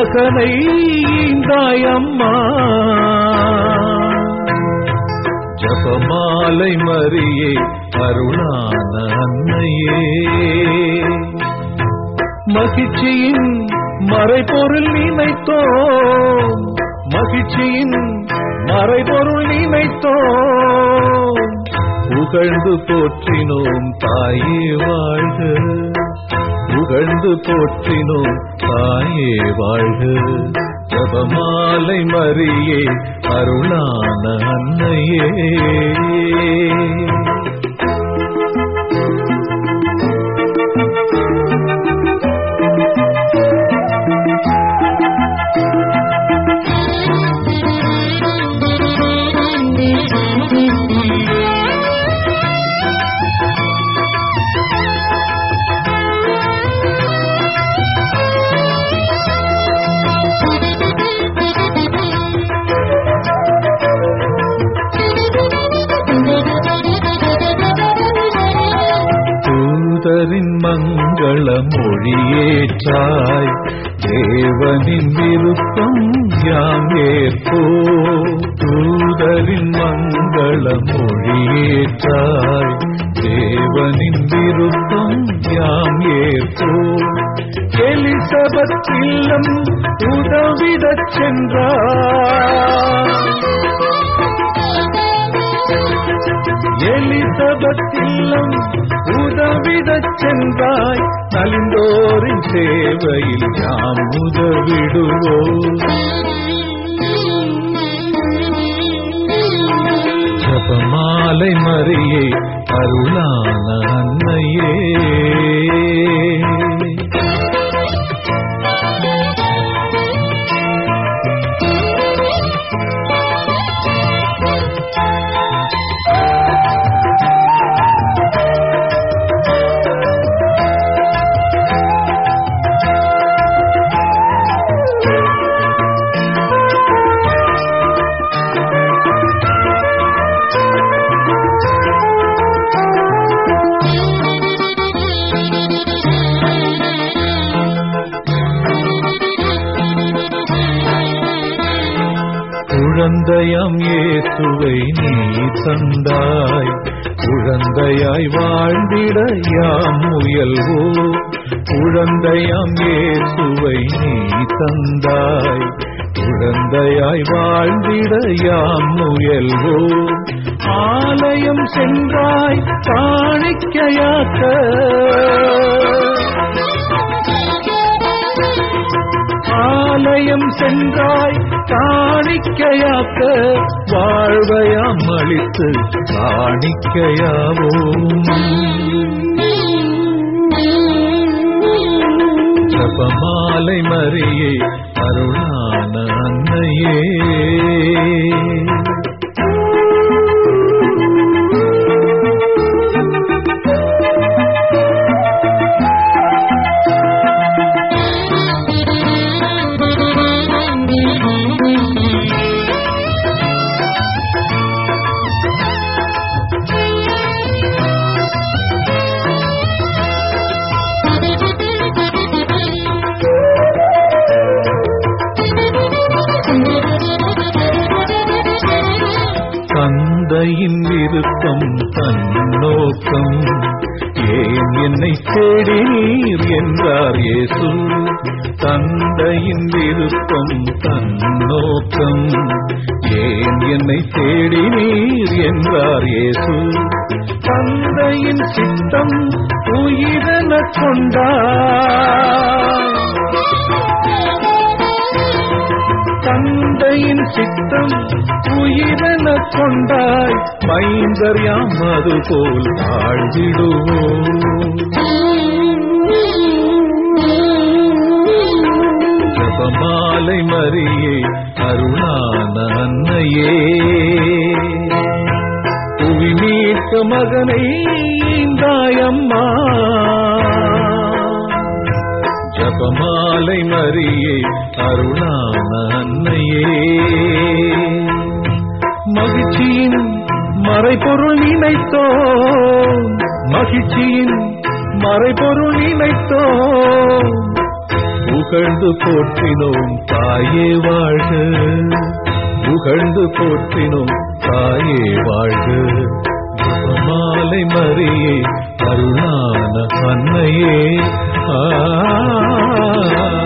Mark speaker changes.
Speaker 1: மகனை ஈந்தாயம்மா ஜபமாலை மரியே அருளான அன்னையே மகிழ்ச்சியின் மறைபொருள் நினைத்தோம் மகிழ்ச்சியின் மறைபொருள் நினைத்தோம் புகழ்ந்து போற்றினோம் தாயே வாழ்க புகழ்ந்து போற்றினோம் தாயே வாழ்க ஜபமாலை மரியே அருளான அன்னையே தூதரின் மங்கள மொழியேற்றாய் தேவனின் விருப்பம் யாம் ஏற்போ தூதரின் மங்கள மொழியேற்றாய் தேவனின் விருப்பம் யாம் ஏற்போ எலிசபெத் இல்லம் உதவிடச் சென்றார் எலிசபெத் இல்லம் உதவிடச் சென்றாய் நலிந்தோரின் சேவையில் யாம் உதவிடுவோம் ஜபமாலை மரியே அருளான அன்னையே குழந்தையாம் இயேசுவை நீ தந்தாய் குழந்தையாய் வாழ்ந்திட யாம் முயல்வோ குழந்தையாம் இயேசுவை நீ தந்தாய் குழந்தையாய் வாழ்ந்திட யாம் முயல்வோ ஆலயம் சென்றாய் காணிக்கையாக்க ஆலயம் சென்றாய் காணிக்கையாக்க வாழ்வையாம் அளித்து காணிக்கையாவோம் ஜபமாலை மரியே அருளான அன்னையே தந்தையின் விருப்பம் தன்னோக்கம் ஏன் என்னை தேடினீர் என்றார் இயேசு தந்தையின் விருப்பம் தன்னோக்கம் ஏன் என்னை தேடினீர் என்றார் இயேசு தந்தையின் சித்தம் உயிரென கொண்டார் தந்தையின் சித்தம் உயிரென கொண்டாய் மைந்தர் யாம் அது போல் வாழ்ந்திடுவோம் ஜபமாலை மரியே அருளான அன்னையே புவி மீட்க மகனை ஈந்தாயம்மா ஜபமாலை மரியே அருளான அன்னையே மகிழ்ச்சியின் மறைபொருள் நினைத்தோம் மகிழ்ச்சியின் மறைபொருள் நினைத்தோம் புகழ்ந்து போற்றினோம் தாயே வாழ்க புகழ்ந்து போற்றினோம் தாயே வாழ்க ஜபமாலை மரியே அருளான அன்னையே ஆ